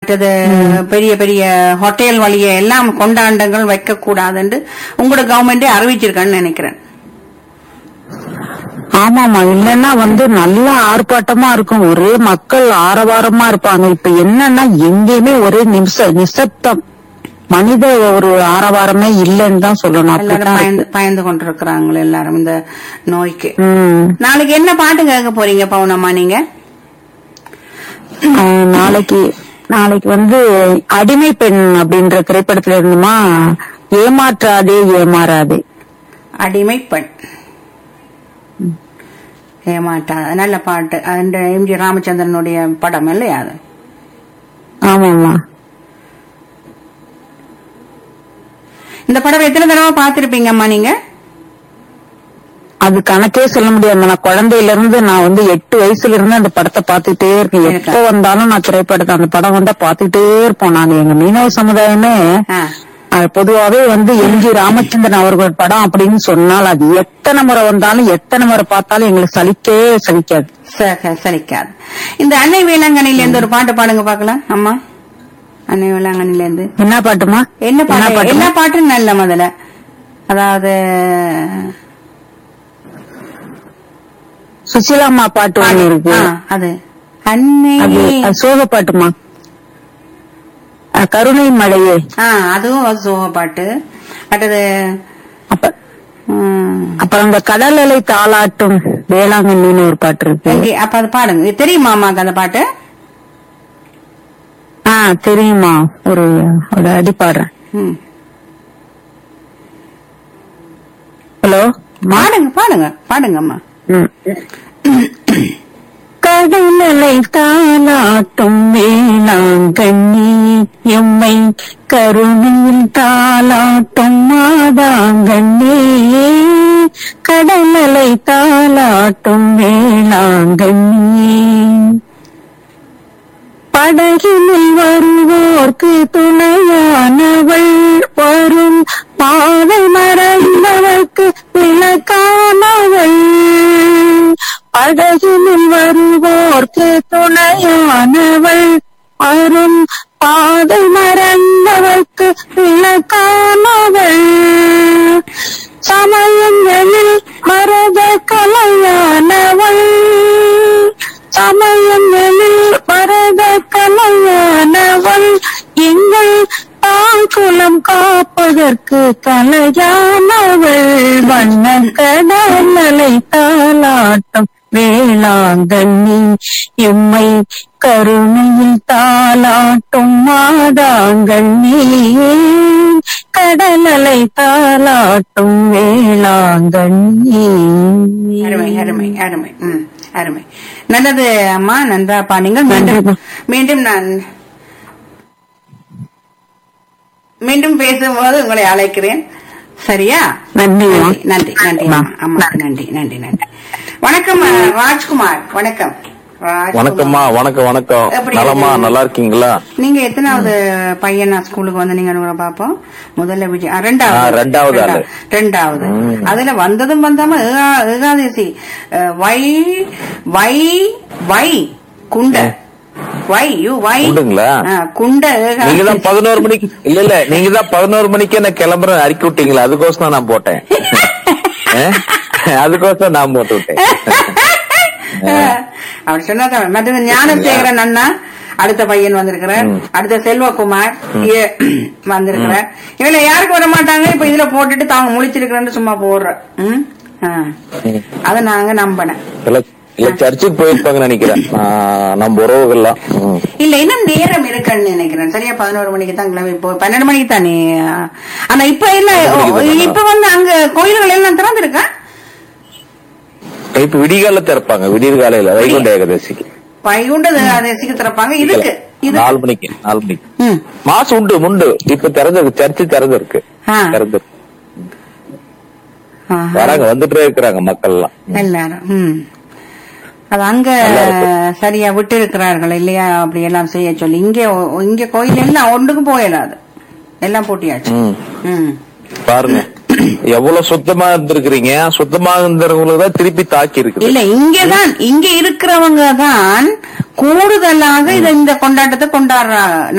மற்றது பெரிய பெரிய ஹோட்டல் வழிய எல்லாம் கொண்டாட்டங்கள் வைக்க கூடாதுன்னு உங்களோட கவர்மெண்டே அறிவிச்சிருக்கான்னு நினைக்கிறேன் ஆமாமா இல்லன்னா வந்து நல்ல ஆர்ப்பாட்டமா இருக்கும் ஒரே மக்கள் ஆரவாரமா இருப்பாங்க இப்ப என்னன்னா எங்கேயுமே ஒரே நிமிஷ நிசப்தம் மனித ஒரு ஆரவாரமே இல்லைன்னு தான் சொல்லணும் எல்லாரும் அப்படித்தான் பயந்து இருக்கு. பயந்து கொண்டிருக்கிறாங்களே எல்லாரும் இந்த நோய்க்கு ம். நாளைக்கு என்ன பாட்டு கேட்க போறீங்க பவுனம்மா நீங்க ஆஹ் நாளைக்கு நாளைக்கு வந்து அடிமை பெண் அப்படின்ற திரைப்படத்துல இருந்துமா ஏமாற்றாதே ஏமாறாதே அடிமை பெண் ஏமாட்டா நல்ல பாட்டு அந்த எம்ஜி ராமச்சந்திரனுடைய படம் இல்லையா அது ஆமாமா இந்த படம் எத்தனை தடவை பார்த்திருப்பீங்கம்மா நீங்க அது கணக்கே சொல்ல முடியாது நான் குழந்தையில இருந்து நான் வந்து எட்டு வயசுல இருந்து அந்த படத்தை பார்த்துட்டே இருக்கேன் இருக்கா. எப்ப வந்தாலும் நான் திரைப்படத்தை அந்த படம் வந்தா பார்த்துட்டே இருப்போம் நாங்க எங்க மீனவ சமுதாயமே ஆ. அது பொதுவாவே வந்து எம் ஜி ராமச்சந்திரன் அவர்கள் படம் அப்படின்னு சொன்னால் அது எத்தனை முறை வந்தாலும் எத்தனை முறை பார்த்தாலும் எங்களுக்கு சலிக்கவே சலிக்காது ச- சலிக்காது இந்த அன்னை வேளாங்கண்ணில இருந்து ஒரு பாட்டு பாடுங்க பாக்கலாம் அம்மா அன்னை வேளாங்கண்ணில இருந்து என்ன பாட்டுமா என்ன பாட்டு பாட்டுமா? எல்லா பாட்டும் நல்ல முதல்ல அதாவது சுசிலாம்மா பாட்டு ஒண்ணு இருக்கு ஆ, அது அன்னை அது அது சோக பாட்டுமா அஹ் கருணை மழையே ஆ அதுவும் ஒரு சோக பாட்டு அடுத்தது அப்ப ம், அப்புறம் அந்த கடல் அலை தாளாட்டும் வேளாங்கண்ணின்னு ஒரு பாட்டு இருக்கு எங்கே- அப்ப அது பாடுங்க இது தெரியுமா அம்மாக்கு அந்த பாட்டு ஆ தெரியுமா ஒரு ஒரு அடி பாடுறேன் ம். ஹலோ பாடுங்க பாடுங்க பாடுங்க அம்மா கடலலை தாளாட்டும் வேளாங்கண்ணி எம்மை கருணையில் தாளாட்டும் மாதாங்கண்ணே கடலலை தாளாட்டும் வேளாங்கண்ணி படகினில் வருவோர்க்கு துணையானவள் வரும் பாதை மறைந்தவர்க்கு விளக்கானவள் படகினில் வருவோர்க்கு துணையானவள் வரும் பாதை மறைந்தவர்க்கு விளக்கானவள் சமயங்களில் மரத கலையானவள் சமயங்களில் மரத கலையானவள் எங்கள் தாக்குளம் காப்பதற்கு கலையானவள் வண்ண கடலை தாளாட்டம் வேளாங்கண்ணி எம்மை கருணையில் தாளாட்டும் மாதாங்கண்ணி கடலலை தாளாட்டும் வேளாங்கண்ணி அருமை அருமை அருமை ம் அருமை நல்லது அம்மா நன்றா பாடுங்க மீண்டும் நன்றி. மீண்டும் நான் மீண்டும் பேசும்போது உங்களை அழைக்கிறேன் சரியா நன்றிம்மா. நன்றி நன்றி நன்றி அம்மா. அம்மாக்கு நன்றி நன்றி நன்றி வணக்கம் அஹ், ராஜ்குமார் வணக்கம் ராஜ்குமார். வணக்கம்மா வணக்கம் வணக்கம் எப்படி நலமா இருக்கீங்க? நல்லா இருக்கீங்களா நீங்க எத்தனாவது பையனா ஸ்கூலுக்கு வந்து நீங்க கூட பாப்போம் முதல்ல விஜய் ஆ, ஆ, ரெண்டாவது ரெண்டாவது ஆளு. ரெண்டாவது ம். அதுல வந்ததும் வந்தாம ஏகா- ஏகாதசி அஹ், வை வை வை குண்ட வை யூ வை உண்டுங்களா? ஆ, குண்ட நீங்க தான் ஏகாதசி பதினோரு மணிக்கு இல்ல இல்ல நீங்க தான் பதினோரு மணிக்கு என்ன கிளம்புறேன் அறிக்கை விட்டீங்களா அதுக்கோசம் தான் நான் போட்டேன் ஆ? அதுக்கோசம் நான் போட்டு விட்டேன் அவர் சொன்னாதான் மற்றது ஞானசேகரன் அண்ணா அடுத்த பையன் வந்திருக்கிறார் அடுத்த செல்வகுமார் இ- வந்திருக்கிறார் இவங்க யாருக்கு வர மாட்டாங்க இப்ப இதுல போட்டுட்டு தாங்க முழிச்சிருக்கிறேன்னு சும்மா போடுற ம்? ஆ. அத நாங்க நம்பினேன் இல்ல இல்ல சர்ச்சுக்கு போயிருப்பாங்கன்னு நினைக்கிறேன் ஆ, நம்ம உறவுகள்லாம் ம். இல்ல இன்னும் நேரம் இருக்குன்னு நினைக்கிறேன் சரியா பதினோரு மணிக்கு தான் கிளம்பி போ பன்னெண்டு மணிக்கு தானே ஆனா இப்ப இல்ல இப்ப வந்து அங்க கோயில்கள் எல்லாம் திறந்திருக்கா இப்ப விடிகால திறப்பாங்க விடியற் காலையில வைகுண்ட ஏகாதசிக்கு வைகுண்டது அதை சீக்கிரம் திறப்பாங்க இதுக்கு இது நாலு மணிக்கு நாலு மணிக்கு ம். மாசம் உண்டு உண்டு இப்ப திறந்திருக்கு சர்ச்சு திறந்திருக்கு ஆ. திறந்திருக்கு ஆஹா. வராங்க வந்துட்டே இருக்கிறாங்க மக்கள் எல்லாம் எல்லாரும் ம். அது அங்க நல்லா இருக்கு. சரியா விட்டு இருக்கிறார்கள் இல்லையா அப்படி எல்லாம் செய்ய சொல்லி இங்க ஒ- இங்க கோயில் எல்லாம் ஒன்றுக்கும் போயிடாது எல்லாம் பூட்டியாச்சு ம். ம். பாருங்க எவ்வளவு சுத்தமா இருந்திருக்கிறீங்க சுத்தமா இருந்தவங்களுக்கு தான் திருப்பி தாக்கி இருக்குது இல்ல இங்கதான் இங்க இருக்கிறவங்க தான் கூடுதலாக இத இந்த கொண்டாட்டத்தை கொண்டாடுறாங்க